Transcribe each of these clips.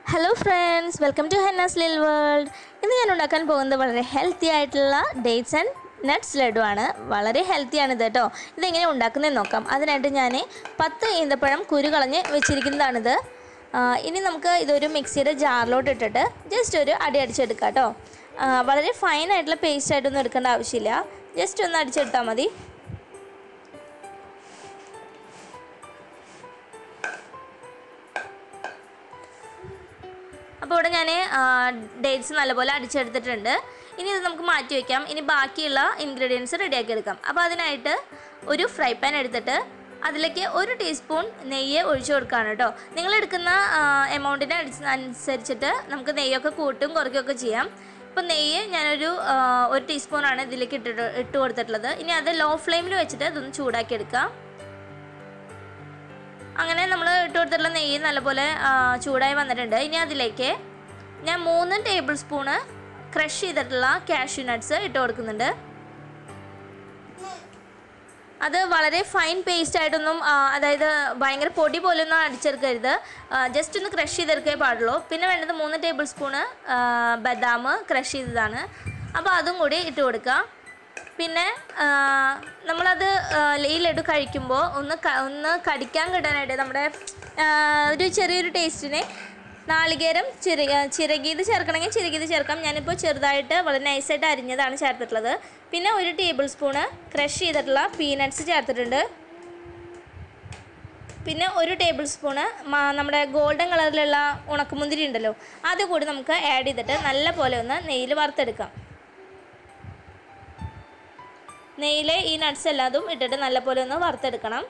hello friends welcome to Henna's lil world ഇന്ന് ഞാൻ ഉണ്ടാക്കാൻ പോകുന്നത് വളരെ ഹെൽത്തി ആയിട്ടുള്ള ഡേറ്റ്സ് ആൻഡ് നട്ട്സ് ലഡു ആണ് വളരെ ഹെൽത്തിയാണ് ഇത് കേട്ടോ ഇതെങ്ങനെ ഉണ്ടാക്കുന്നതെന്ന് നോക്കാം അതിനായിട്ട് ഞാൻ പത്ത് ഈന്തപ്പഴം കുരു കളഞ്ഞ് വെച്ചിരിക്കുന്നതാണിത് ആ, ഇനി നമുക്ക് ഇതൊരു മിക്സിയുടെ ജാറിലോട്ട് ഇട്ടിട്ട് ജസ്റ്റ് ഒരു അടി അടിച്ചെടുക്കാം കേട്ടോ ആ, വളരെ ഫൈൻ ആയിട്ടുള്ള പേസ്റ്റ് ആയിട്ടൊന്നും എടുക്കേണ്ട ആവശ്യമില്ല ജസ്റ്റ് ഒന്ന് അടിച്ചെടുത്താൽ മതി അപ്പോൾ ഇവിടെ ഞാൻ ഡേറ്റ്സ് നല്ലപോലെ അടിച്ചെടുത്തിട്ടുണ്ട് ഇനി ഇത് നമുക്ക് മാറ്റി വയ്ക്കാം ഇനി ബാക്കിയുള്ള ഇൻഗ്രീഡിയൻസ് റെഡിയാക്കി എടുക്കാം അപ്പോൾ അതിനായിട്ട് ഒരു ഫ്രൈ പാൻ എടുത്തിട്ട് അതിലേക്ക് ഒരു ടീസ്പൂൺ നെയ്യ് ഒഴിച്ചു കൊടുക്കുകയാണ് കേട്ടോ നിങ്ങൾ എടുക്കുന്ന എമൗണ്ടിന് അനുസരിച്ചിട്ട് നമുക്ക് നെയ്യൊക്കെ കൂട്ടും കുറയ്ക്കുകയൊക്കെ ചെയ്യാം ഇപ്പോൾ നെയ്യ് ഞാനൊരു ആ, ഒരു ടീസ്പൂണാണ് ഇതിലേക്ക് ഇട്ടിട്ട് ഇട്ട് കൊടുത്തിട്ടുള്ളത് ഇനി അത് ലോ ഫ്ലെയിമിൽ വെച്ചിട്ട് ഇതൊന്ന് ചൂടാക്കി എടുക്കാം അങ്ങനെ നമ്മൾ ഇട്ട് കൊടുത്തിട്ടുള്ള നെയ്യ് നല്ലപോലെ ആ, ചൂടായി വന്നിട്ടുണ്ട് ഇനി അതിലേക്ക് ഞാൻ മൂന്ന് ടേബിൾ സ്പൂണ് ക്രഷ് ചെയ്തിട്ടുള്ള കാഷ്യൂ നട്ട്സ് ഇട്ട് കൊടുക്കുന്നുണ്ട് അത് വളരെ ഫൈൻ പേസ്റ്റ് ആയിട്ടൊന്നും ആ, അതായത് ഭയങ്കര പൊടി പോലൊന്നും അടിച്ചെടുക്കരുത് ജസ്റ്റ് ഒന്ന് ക്രഷ് ചെയ്തെടുക്കേ പാടുള്ളൂ പിന്നെ വേണ്ടത് മൂന്ന് ടേബിൾ സ്പൂണ് ആ, ബദാം ക്രഷ് ചെയ്തതാണ് അപ്പോൾ അതും കൂടി ഇട്ട് കൊടുക്കുക പിന്നെ ആ, നമ്മളത് ആ, ഈ ലഡു കഴിക്കുമ്പോൾ ഒന്ന് ക- ഒന്ന് കടിക്കാൻ കിട്ടാനായിട്ട് നമ്മുടെ ആ, ഒരു ചെറിയൊരു ടേസ്റ്റിന് നാളികേരം ചിര ചിരകിയത് ചേർക്കണമെങ്കിൽ ചിരകിയത് ചേർക്കാം ഞാനിപ്പോൾ ചെറുതായിട്ട് വളരെ നൈസായിട്ട് അരിഞ്ഞതാണ് ചേർത്തിട്ടുള്ളത് പിന്നെ ഒരു ടേബിൾ സ്പൂണ് ക്രഷ് ചെയ്തിട്ടുള്ള പീനട്ട്സ് ചേർത്തിട്ടുണ്ട് പിന്നെ ഒരു ടേബിൾ സ്പൂണ് മ- നമ്മുടെ ഗോൾഡൻ കളറിലുള്ള ഉണക്കമുന്തിരി ഉണ്ടല്ലോ അത് കൂടി നമുക്ക് ആഡ് ചെയ്തിട്ട് നല്ല പോലെ ഒന്ന് നെയ്യിൽ വറുത്തെടുക്കാം നെയ്യിൽ ഈ നട്ട്സ് എല്ലാതും ഇട്ടിട്ട് നല്ലപോലെ ഒന്ന് വറുത്തെടുക്കണം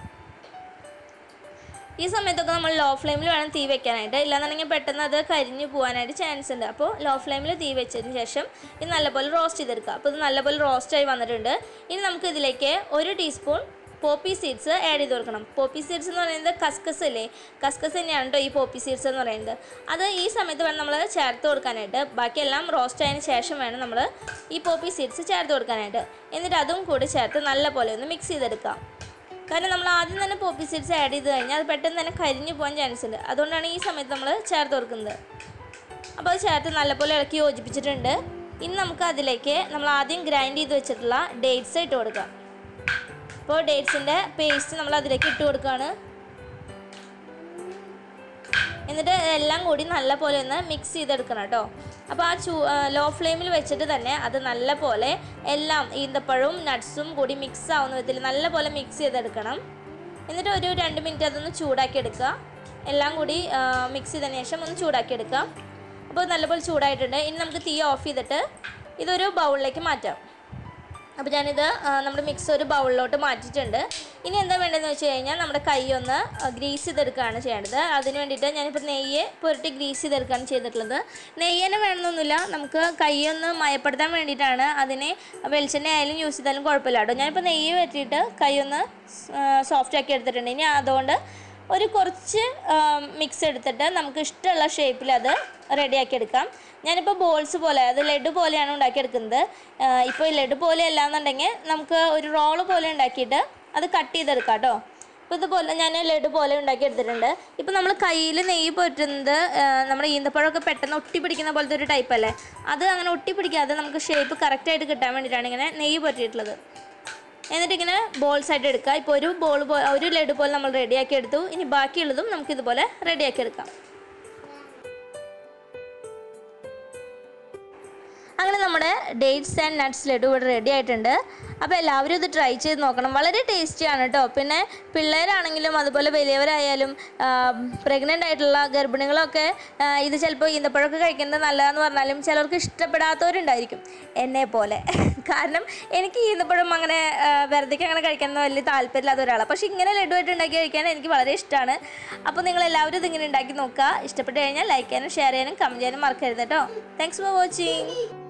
ഈ സമയത്തൊക്കെ നമ്മൾ ലോ ഫ്ലെയിമിൽ വേണം തീ വെക്കാനായിട്ട് ഇല്ലാന്നുണ്ടെങ്കിൽ പെട്ടെന്ന് അത് കരിഞ്ഞു പോകാനായിട്ട് ചാൻസ് ഉണ്ട് അപ്പോൾ ലോ ഫ്ലെയിമിൽ തീ വെച്ചതിന് ശേഷം ഇത് നല്ലപോലെ റോസ്റ്റ് ചെയ്തെടുക്കുക അപ്പോൾ ഇത് നല്ലപോലെ റോസ്റ്റായി വന്നിട്ടുണ്ട് ഇനി നമുക്ക് ഇതിലേക്ക് ഒരു ടീസ്പൂൺ പോപ്പി സീഡ്സ് ആഡ് ചെയ്ത് കൊടുക്കണം പോപ്പി സീഡ്സ് എന്ന് പറയുന്നത് കസ്കസ് അല്ലേ കസ്കസ് തന്നെയാണ് കേട്ടോ ഈ പോപ്പി സീഡ്സ് എന്ന് പറയുന്നത് അത് ഈ സമയത്ത് വേണം നമ്മൾ ചേർത്ത് കൊടുക്കാനായിട്ട് ബാക്കിയെല്ലാം റോസ്റ്റ് ആയതിനു ശേഷം വേണം നമ്മൾ ഈ പോപ്പി സീഡ്സ് ചേർത്ത് കൊടുക്കാനായിട്ട് എന്നിട്ട് അതും കൂടി ചേർത്ത് നല്ലപോലെ ഒന്ന് മിക്സ് ചെയ്തെടുക്കാം കാരണം നമ്മൾ ആദ്യം തന്നെ പോപ്പി സീഡ്സ് ആഡ് ചെയ്ത് കഴിഞ്ഞാൽ അത് പെട്ടെന്ന് തന്നെ കരിഞ്ഞു പോകാൻ ചാൻസ് ഉണ്ട് അതുകൊണ്ടാണ് ഈ സമയത്ത് നമ്മൾ ചേർത്ത് കൊടുക്കുന്നത് അപ്പോൾ അത് ചേർത്ത് നല്ലപോലെ ഇളക്കി യോജിപ്പിച്ചിട്ടുണ്ട് ഇനി നമുക്ക് അതിലേക്ക് നമ്മൾ ആദ്യം ഗ്രൈൻഡ് ചെയ്ത് വെച്ചിട്ടുള്ള ഡേറ്റ്സ് ഇട്ട് കൊടുക്കാം അപ്പോൾ ഡേറ്റ്സിൻ്റെ പേസ്റ്റ് നമ്മൾ അതിലേക്ക് ഇട്ട് കൊടുക്കുകയാണ് എന്നിട്ട് എല്ലാം കൂടി നല്ല പോലെ ഒന്ന് മിക്സ് ചെയ്തെടുക്കണം കേട്ടോ അപ്പോൾ ആ ചൂ ലോ ഫ്ലെയിമിൽ വെച്ചിട്ട് തന്നെ അത് നല്ല പോലെ എല്ലാം ഈന്തപ്പഴവും നട്ട്സും കൂടി മിക്സ് ആവുന്ന വിധത്തിൽ നല്ല പോലെ മിക്സ് ചെയ്തെടുക്കണം എന്നിട്ട് ഒരു രണ്ട് മിനിറ്റ് അതൊന്ന് ചൂടാക്കി എടുക്കുക എല്ലാം കൂടി മിക്സ് ചെയ്തതിന് ശേഷം ഒന്ന് ചൂടാക്കി എടുക്കാം അപ്പോൾ നല്ലപോലെ ചൂടായിട്ടുണ്ട് ഇനി നമുക്ക് തീ ഓഫ് ചെയ്തിട്ട് ഇതൊരു ബൗളിലേക്ക് മാറ്റാം അപ്പോൾ ഞാനിത് ആ, നമ്മുടെ മിക്സ് ഒരു ബൗളിലോട്ട് മാറ്റിയിട്ടുണ്ട് ഇനി എന്താ വേണ്ടതെന്ന് വെച്ച് കഴിഞ്ഞാൽ നമ്മുടെ കൈ ഒന്ന് ഗ്രീസ് ചെയ്തെടുക്കുകയാണ് ചെയ്യേണ്ടത് അതിന് വേണ്ടിയിട്ട് ഞാനിപ്പോൾ നെയ്യ് പുരട്ടി ഗ്രീസ് ചെയ്തെടുക്കുകയാണ് ചെയ്തിട്ടുള്ളത് നെയ്യ് തന്നെ വേണമെന്നൊന്നുമില്ല നമുക്ക് കൈ ഒന്ന് മയപ്പെടുത്താൻ വേണ്ടിയിട്ടാണ് അതിന് വെളിച്ചെണ്ണ ആയാലും യൂസ് ചെയ്താലും കുഴപ്പമില്ല കേട്ടോ ഞാനിപ്പോൾ നെയ്യ് പറ്റിയിട്ട് കൈ ഒന്ന് സോഫ്റ്റ് ആക്കി എടുത്തിട്ടുണ്ട് ഇനി അതുകൊണ്ട് ഒരു കുറച്ച് മിക്സ് എടുത്തിട്ട് നമുക്ക് ഇഷ്ടമുള്ള ഷേപ്പിൽ അത് റെഡിയാക്കി എടുക്കാം ഞാനിപ്പോൾ ബോൾസ് പോലെ അത് ലഡു പോലെയാണ് ഉണ്ടാക്കിയെടുക്കുന്നത് ഇപ്പോൾ ലഡു പോലെ അല്ലാന്നുണ്ടെങ്കിൽ നമുക്ക് ഒരു റോള് പോലെ ഉണ്ടാക്കിയിട്ട് അത് കട്ട് ചെയ്തെടുക്കാം കേട്ടോ അപ്പോൾ ഇതുപോലെ ഞാൻ ലഡു പോലെ ഉണ്ടാക്കിയെടുത്തിട്ടുണ്ട് ഇപ്പോൾ നമ്മൾ കയ്യിൽ നെയ്യ് പൊറ്റുന്നത് ആ, നമ്മുടെ ഈന്തപ്പഴമൊക്കെ പെട്ടെന്ന് ഒട്ടി പിടിക്കുന്ന പോലത്തെ ഒരു ടൈപ്പ് അല്ലേ അത് അങ്ങനെ ഒട്ടി പിടിക്കാതെ നമുക്ക് ഷേപ്പ് കറക്റ്റായിട്ട് കിട്ടാൻ വേണ്ടിയിട്ടാണ് ഇങ്ങനെ നെയ്യ് പൊറ്റിയിട്ടുള്ളത് എന്നിട്ട് ഇങ്ങനെ ബോൾസ് ആയിട്ട് എടുക്കുക ഇപ്പോൾ ഒരു ബോൾ ഒരു ലഡു പോലെ നമ്മൾ റെഡിയാക്കി എടുത്തു ഇനി ബാക്കിയുള്ളതും നമുക്ക് ഇതുപോലെ റെഡിയാക്കി എടുക്കാം അങ്ങനെ നമ്മുടെ ഡേറ്റ്സ് ആൻഡ് നട്ട്സ് ലഡു ഇവിടെ റെഡി ആയിട്ടുണ്ട് അപ്പോൾ എല്ലാവരും ഇത് ട്രൈ ചെയ്ത് നോക്കണം വളരെ ടേസ്റ്റിയാണ് കേട്ടോ പിന്നെ പിള്ളേരാണെങ്കിലും അതുപോലെ വലിയവരായാലും പ്രഗ്നൻ്റ് ആയിട്ടുള്ള ഗർഭിണികളൊക്കെ ആ, ഇത് ചിലപ്പോൾ ഈന്തപ്പഴമൊക്കെ കഴിക്കുന്നത് നല്ലതാന്ന് പറഞ്ഞാലും ചിലർക്ക് ഇഷ്ടപ്പെടാത്തവരുണ്ടായിരിക്കും എന്നെ പോലെ കാരണം എനിക്ക് ഈന്തപ്പഴം അങ്ങനെ ആ, വെറുതെക്ക് അങ്ങനെ കഴിക്കാൻ വലിയ താല്പര്യമില്ലാത്ത ഒരാളാണ് പക്ഷേ ഇങ്ങനെ ലഡു ആയിട്ട് ഉണ്ടാക്കി കഴിക്കാൻ എനിക്ക് വളരെ ഇഷ്ടമാണ് അപ്പോൾ നിങ്ങൾ എല്ലാവരും ഇതിങ്ങനെ ഉണ്ടാക്കി നോക്കുക ഇഷ്ടപ്പെട്ട് കഴിഞ്ഞാൽ ലൈക്ക് ചെയ്യാനും ഷെയർ ചെയ്യാനും കമൻറ്റ് ചെയ്യാനും മറക്കരുത് കേട്ടോ താങ്ക്സ് ഫോർ വാച്ചിങ്